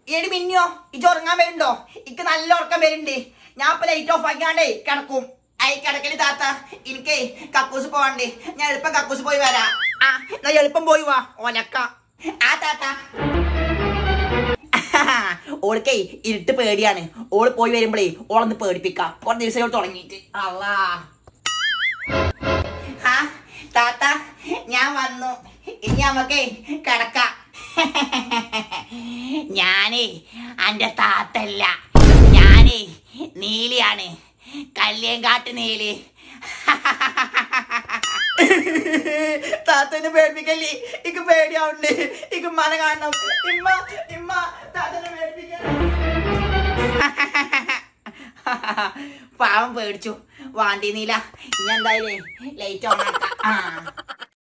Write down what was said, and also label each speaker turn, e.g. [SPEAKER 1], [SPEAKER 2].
[SPEAKER 1] എടി മിന്നിയോ ഇജ് ഉറങ്ങാൻ വരുന്നുണ്ടോ ഇക്ക് നല്ല ഉറക്കം വരുന്നുണ്ട് ഞാൻ ഇപ്പൊ ലൈറ്റ് ഓഫ് ആക്കിയാണ്ടേ കിടക്കും ഐ കിടക്കല് താത്ത എനിക്ക് കക്കൂസ് പോവാണ്ട് ഞാൻ എളുപ്പം കക്കൂസ് പോയി വരാം ആ എന്നാ എളുപ്പം പോയി വാ ഓനക്ക ആ താത്ത ഓൾക്കേ ഇരുട്ട് പേടിയാണ് ഓള് പോയി വരുമ്പോഴേ ഓളൊന്ന് പേടിപ്പിക്കാം കുറേ ദിവസം തുടങ്ങിയിട്ട് അല്ലാ ആ താത്ത ഞാൻ വന്നു ഇനി നമുക്കേ കിടക്കാം ഞാനേ അന്റെ താത്തല്ല ഞാനേ നീലിയാണ് കല്ലേങ്കാട്ട് നീലി താത്തനെ പേടിപ്പിക്കല്ലേ ഇക്ക് പേടിയാവുണ്ട് ഇക്ക് മന കാണണം ഇമ്മ ഇമ്മ താത്തനെ പേടിപ്പിക്കല്ലേ പാവം പേടിച്ചു വാണ്ടി നീല ഇനി എന്തായാലും ലൈറ്റ് ഓൺ ആക്കാം ആ